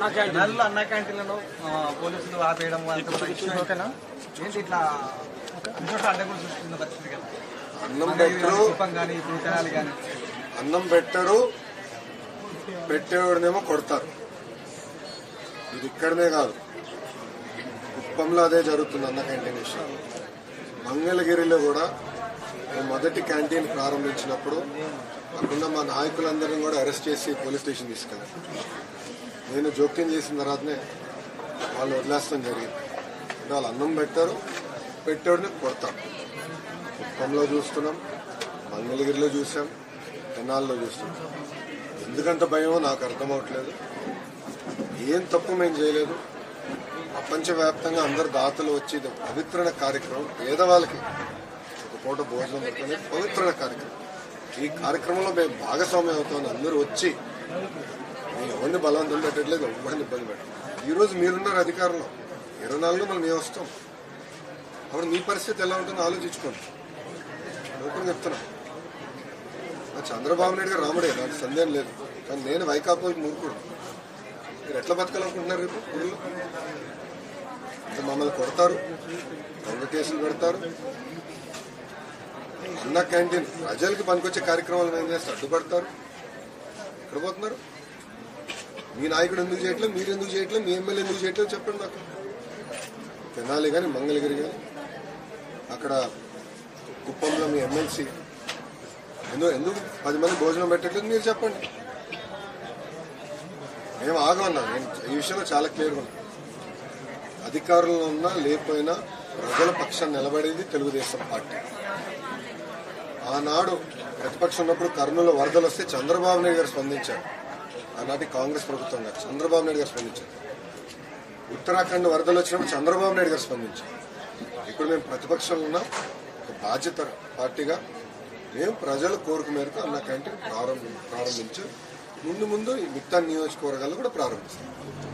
అన్నా క్యాంటీన్ నెలలో అన్న క్యాంటీన్లను ఆ, పోలీసులు ఆపేయడం అంతా కూడా ఇష్యూ ఓకేనా ఏంటి ఇట్లా ఇంకోటి అడ్డగోలు సృష్టిస్తున్న పరిస్థితి కదా అన్నం మంగళగిరి కానీ, పెట్టరు కుప్పం కానీ ఇప్పుడు తెనాలి కానీ అన్నం పెట్టరు పెట్టేవాడినేమో కొడతారు ఇది ఇక్కడనే కాదు కుప్పంలో అదే జరుగుతుంది అన్న క్యాంటీన్ విషయం మంగళగిరిలో కూడా మేము మొదటి క్యాంటీన్ ప్రారంభించినప్పుడు అక్కడ మా నాయకులందరినీ కూడా అరెస్ట్ చేసి పోలీస్ స్టేషన్ తీసుకెళ్ళారు నేను జోక్యం చేసిన తర్వాతనే వాళ్ళు వదిలేస్తాం జరిగింది అంటే వాళ్ళు అన్నం పెట్టారు పెట్టేవాడిని కొడతారు కుప్పంలో చూస్తున్నాం మంగళగిరిలో చూసాం తెనాల్లో చూస్తున్నాం ఎందుకంత భయమో నాకు అర్థమవట్లేదు ఏం తప్పు మేము చేయలేదు ప్రపంచవ్యాప్తంగా అందరు దాతలు వచ్చి ఇది పవిత్రణ కార్యక్రమం పేదవాళ్ళకి ఒక పూట భోజనం పెట్టుకునే పవిత్రణ కార్యక్రమం ఈ కార్యక్రమంలో మేము భాగస్వామ్యం అవుతామని అందరూ వచ్చి మేము ఎవరిని బలవంతం పెట్టట్లేదు ఎవరిని ఇబ్బంది పెట్టలేదు ఈ రోజు మీరున్నారు అధికారంలో ఇరవై నాలుగులో మనం మేము వస్తాం అప్పుడు మీ పరిస్థితి ఎలా ఉంటుందో ఆలోచించుకోండి ఓపెన్ చెప్తున్నా ఆ చంద్రబాబు నాయుడు గారు రాముడే నాకు సందేహం లేదు కానీ నేను వైకాపా మూర్ఖుడు మీరు ఎట్లా బతకాలనుకుంటున్నారు రేపు ఊళ్ళో అంటే మమ్మల్ని కొడతారు దొంగ కేసులు పెడతారు అన్న క్యాంటీన్ ప్రజలకి పనికొచ్చే కార్యక్రమాలు మేము చేస్తే అడ్డుపడతారు ఎక్కడ పోతున్నారు మీ నాయకుడు ఎందుకు చేయట్లేదు మీరు ఎందుకు చేయట్లేదు మీ ఎమ్మెల్యే ఎందుకు చేయట్లేదు చెప్పండి నాకు తెనాలి కానీ మంగళగిరి కానీ అక్కడ కుప్పంలో మీ ఎమ్మెల్సీ ఎందుకు ఎందుకు పది మంది భోజనం పెట్టట్లేదు మీరు చెప్పండి మేము ఆగమన్నాం నేను ఈ విషయంలో చాలా క్లియర్గా ఉన్నాను అధికారంలో ఉన్నా లేకపోయినా ప్రజల పక్షాన్ని నిలబడేది తెలుగుదేశం పార్టీ ఆనాడు ప్రతిపక్షం ఉన్నప్పుడు కర్నూలు వరదలు వస్తే చంద్రబాబు నాయుడు గారు స్పందించారు ఆనాటి కాంగ్రెస్ ప్రభుత్వం గారు చంద్రబాబు నాయుడు గారు స్పందించారు ఉత్తరాఖండ్ వరదలు వచ్చినప్పుడు చంద్రబాబు నాయుడు గారు స్పందించారు ఇప్పుడు మేము ప్రతిపక్షంలో ఉన్న ఒక బాధ్యత పార్టీగా మేము ప్రజల కోరిక మేరకు అన్న క్యాంటీన్ ప్రారంభం ప్రారంభించాం ముందు ముందు ఈ మిగతా నియోజకవర్గాల్లో కూడా ప్రారంభిస్తాం